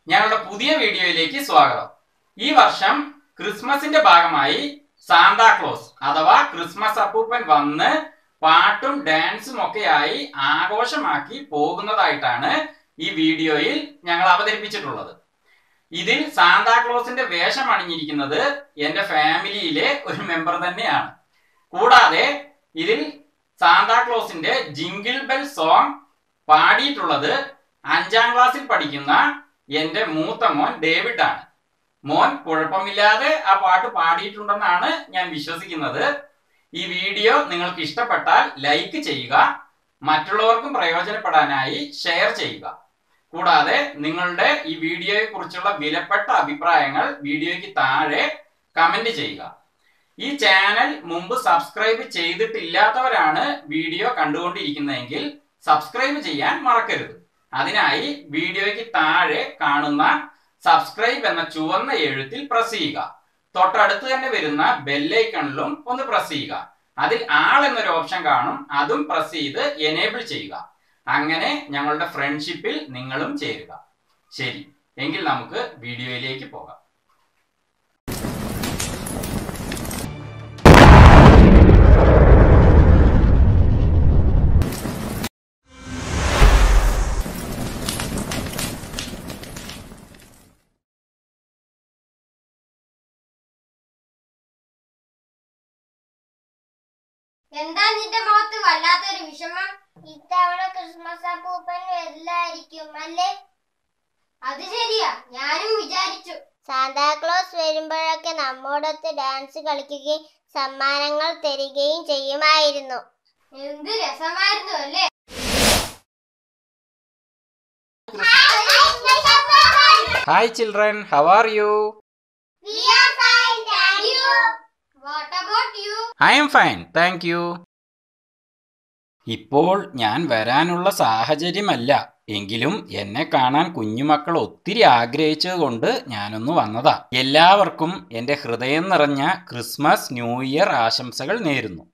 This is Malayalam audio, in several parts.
ഞങ്ങളുടെ പുതിയ വീഡിയോയിലേക്ക് സ്വാഗതം ഈ വർഷം ക്രിസ്മസിന്റെ ഭാഗമായി സാന്താക്ലോസ് അഥവാ ക്രിസ്മസ് അപ്പൂപ്പൻ വന്ന് പാട്ടും ഡാൻസും ഒക്കെയായി ആഘോഷമാക്കി പോകുന്നതായിട്ടാണ് ഈ വീഡിയോയിൽ ഞങ്ങൾ അവതരിപ്പിച്ചിട്ടുള്ളത് ഇതിൽ സാന്താക്ലോസിന്റെ വേഷം അണിഞ്ഞിരിക്കുന്നത് എന്റെ ഫാമിലിയിലെ ഒരു മെമ്പർ തന്നെയാണ് കൂടാതെ ഇതിൽ സാന്താക്ലോസിന്റെ ജിങ്കിൾ ബെൽ സോങ് പാടിയിട്ടുള്ളത് അഞ്ചാം ക്ലാസ്സിൽ പഠിക്കുന്ന എന്റെ മൂത്ത മോൻ ഡേവിഡ് ആണ് മോൻ കുഴപ്പമില്ലാതെ ആ പാട്ട് പാടിയിട്ടുണ്ടെന്നാണ് ഞാൻ വിശ്വസിക്കുന്നത് ഈ വീഡിയോ നിങ്ങൾക്ക് ഇഷ്ടപ്പെട്ടാൽ ലൈക്ക് ചെയ്യുക മറ്റുള്ളവർക്കും പ്രയോജനപ്പെടാനായി ഷെയർ ചെയ്യുക കൂടാതെ നിങ്ങളുടെ ഈ വീഡിയോയെ കുറിച്ചുള്ള വിലപ്പെട്ട അഭിപ്രായങ്ങൾ വീഡിയോയ്ക്ക് താഴെ കമന്റ് ചെയ്യുക ഈ ചാനൽ മുമ്പ് സബ്സ്ക്രൈബ് ചെയ്തിട്ടില്ലാത്തവരാണ് വീഡിയോ കണ്ടുകൊണ്ടിരിക്കുന്നതെങ്കിൽ സബ്സ്ക്രൈബ് ചെയ്യാൻ മറക്കരുത് അതിനായി വീഡിയോയ്ക്ക് താഴെ കാണുന്ന സബ്സ്ക്രൈബ് എന്ന ചുവന്ന എഴുത്തിൽ പ്രസ് ചെയ്യുക തൊട്ടടുത്ത് തന്നെ വരുന്ന ബെല്ലൈക്കണിലും ഒന്ന് പ്രസ് ചെയ്യുക അതിൽ ആൾ എന്നൊരു ഓപ്ഷൻ കാണും അതും പ്രസ് ചെയ്ത് എനേബിൾ ചെയ്യുക അങ്ങനെ ഞങ്ങളുടെ ഫ്രണ്ട്ഷിപ്പിൽ നിങ്ങളും ചേരുക ശരി എങ്കിൽ നമുക്ക് വീഡിയോയിലേക്ക് പോകാം എന്താ നിന്റെ മുഖത്ത് വല്ലാത്തൊരു വിഷമം ഇത്തവണ ക്രിസ്മസ് അപ്പൂപ്പൻ വരില്ലായിരിക്കും അല്ലേ അത് ശരിയാ ഞാനും വിചാരിച്ചു സാന്താക്ലോസ് വരുമ്പോഴൊക്കെ നമ്മോടൊത്ത് ഡാൻസ് കളിക്കുകയും സമ്മാനങ്ങൾ തരികയും ചെയ്യുമായിരുന്നു എന്ത് രസമായിരുന്നു അല്ലേ hi children how are you What about you? I'm fine thank you ഇപ്പോൾ ഞാൻ വരാനുള്ള സാഹചര്യമല്ല എങ്കിലും എന്നെ കാണാൻ കുഞ്ഞുമക്കൾ ഒത്തിരി ആഗ്രഹിച്ചതുകൊണ്ട് ഞാനൊന്ന് വന്നതാ എല്ലാവർക്കും എൻ്റെ ഹൃദയം നിറഞ്ഞ ക്രിസ്മസ് ന്യൂ ഇയർ ആശംസകൾ നേരുന്നു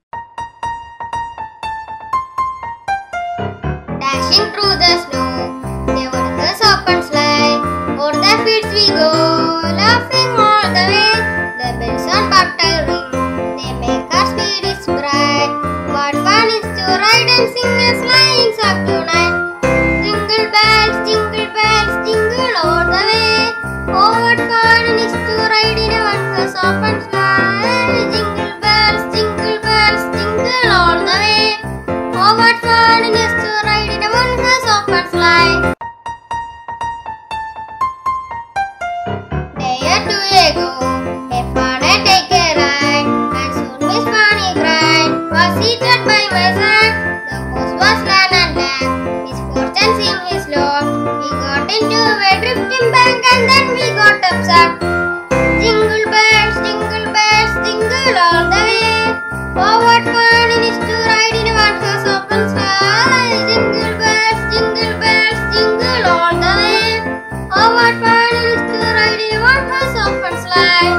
Dashing through the snow, there were the open sleigh. O'er the fields we go, laughing all the way. The bells on bobtail ring, they make our spirits bright. What fun is to ride and sing a sleighing song tonight. Jingle bells, jingle bells, jingle all the way. Oh, what fun it is to ride in a one-horse open sleigh. Jingle bells, jingle bells, jingle all the way. Oh, what fun it is to ride in a one-horse open sleigh. Day or two ago, a father take a ride, and soon Miss Fanny cried, was seated by my side. The horse was land and land, his fortune seemed his lord. We got into a drifting bank and then we got upset. Jingle bells, jingle bells, jingle all the way. Oh, what fun it is to ride in a one-horse open sleigh. Jingle bells, jingle bells, jingle all the way. Oh, what fun it is to ride in a one-horse open sleigh.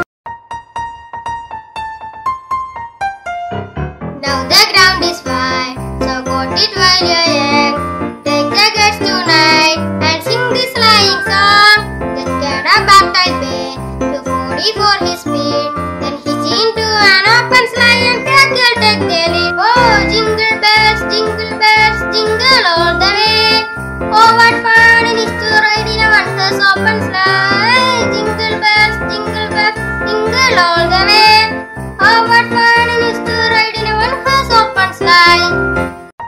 Now the ground is wide, so got it while you're young. Take the girls tonight and sing this flying song. Then get a baptized bay to 40 for his speed. Then hitch into an open sleigh and crackle take the lead. Oh, jingle bells, jingle bells, jingle all the way. Oh, what fun it is to ride in a one-horse open sleigh. Jingle bells, jingle bells, jingle all the way. Oh, what fun it is to ride in a one-horse open sleigh.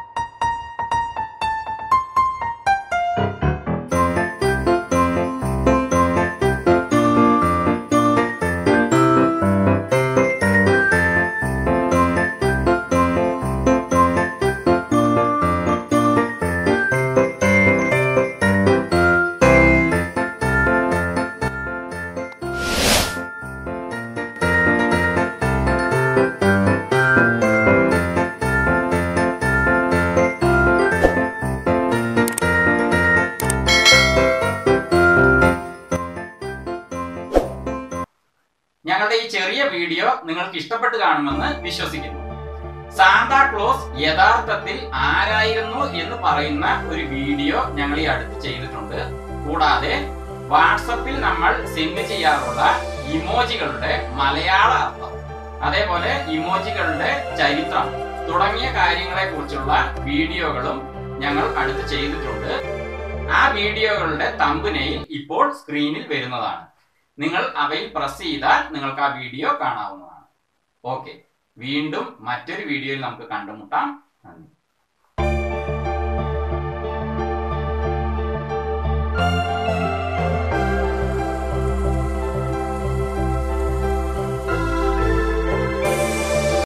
ഞങ്ങളുടെ ഈ ചെറിയ വീഡിയോ നിങ്ങൾക്ക് ഇഷ്ടപ്പെട്ട് കാണുമെന്ന് വിശ്വസിക്കുന്നു സാന്താക്ലോസ് യഥാർത്ഥത്തിൽ ആരായിരുന്നു എന്ന് പറയുന്ന ഒരു വീഡിയോ ഞങ്ങൾ ഈ അടുത്ത് ചെയ്തിട്ടുണ്ട് കൂടാതെ വാട്സപ്പിൽ നമ്മൾ സെൻഡ് ചെയ്യാറുള്ള ഇമോജികളുടെ മലയാള അർത്ഥം അതേപോലെ ഇമോജികളുടെ ചരിത്രം തുടങ്ങിയ കാര്യങ്ങളെ കുറിച്ചുള്ള വീഡിയോകളും ഞങ്ങൾ അടുത്ത് ചെയ്തിട്ടുണ്ട് ആ വീഡിയോകളുടെ തമ്പുനെയിൽ ഇപ്പോൾ സ്ക്രീനിൽ വരുന്നതാണ് നിങ്ങൾ അവയിൽ പ്രസ് ചെയ്താൽ നിങ്ങൾക്ക് ആ വീഡിയോ കാണാവുന്നതാണ് ഓക്കെ വീണ്ടും മറ്റൊരു വീഡിയോയിൽ നമുക്ക് കണ്ടുമുട്ടാം നന്ദി